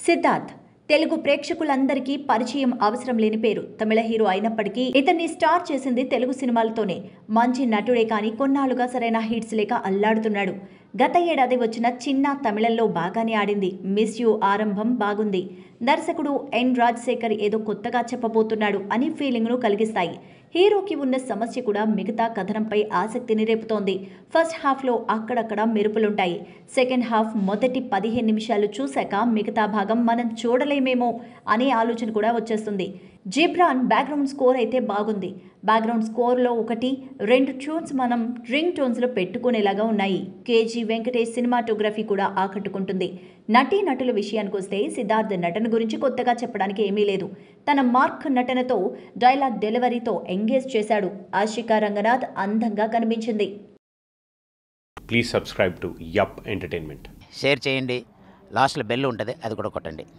సిద్ధార్థ్ తెలుగు ప్రేక్షకులందరికీ పరిచయం అవసరం లేని పేరు తమిళ హీరో అయినప్పటికీ ఇతన్ని స్టార్ చేసింది తెలుగు సినిమాలతోనే మంచి నటుడే కానీ కొన్నాళ్లుగా సరైన హిట్స్ లేక అల్లాడుతున్నాడు గత ఏడాది వచ్చిన చిన్న తమిళంలో బాగానే ఆడింది మిస్ యూ ఆరంభం బాగుంది దర్శకుడు ఎన్ రాజశేఖర్ ఏదో కొత్తగా చెప్పబోతున్నాడు అని ఫీలింగ్ను కలిగిస్తాయి హీరోకి ఉన్న సమస్య కూడా మిగతా కథనంపై ఆసక్తిని రేపుతోంది ఫస్ట్ హాఫ్లో అక్కడక్కడ మెరుపులుంటాయి సెకండ్ హాఫ్ మొదటి పదిహేను నిమిషాలు చూశాక మిగతా భాగం మనం చూడలేమేమో అనే ఆలోచన కూడా వచ్చేస్తుంది జిబ్రాన్ బ్యాక్గ్రౌండ్ స్కోర్ అయితే బాగుంది బ్యాక్గ్రౌండ్ స్కోర్లో ఒకటి రెండు ట్యూన్స్ మనం రింగ్ టోన్స్లో పెట్టుకునేలాగా ఉన్నాయి కేజీ వెంకటేష్ సినిమాటోగ్రఫీ కూడా ఆకట్టుకుంటుంది నటీ నటుల విషయానికి వస్తే సిద్ధార్థ్ నటన గురించి కొత్తగా చెప్పడానికి ఏమీ లేదు తన మార్క్ నటనతో డైలాగ్ డెలివరీతో ఎంగేజ్ చేశాడు ఆశికా రంగనాథ్ అందంగా కనిపించింది Please subscribe to Yup Entertainment. Share చేయండి లాస్ట్లో బెల్ ఉంటుంది అది కూడా కొట్టండి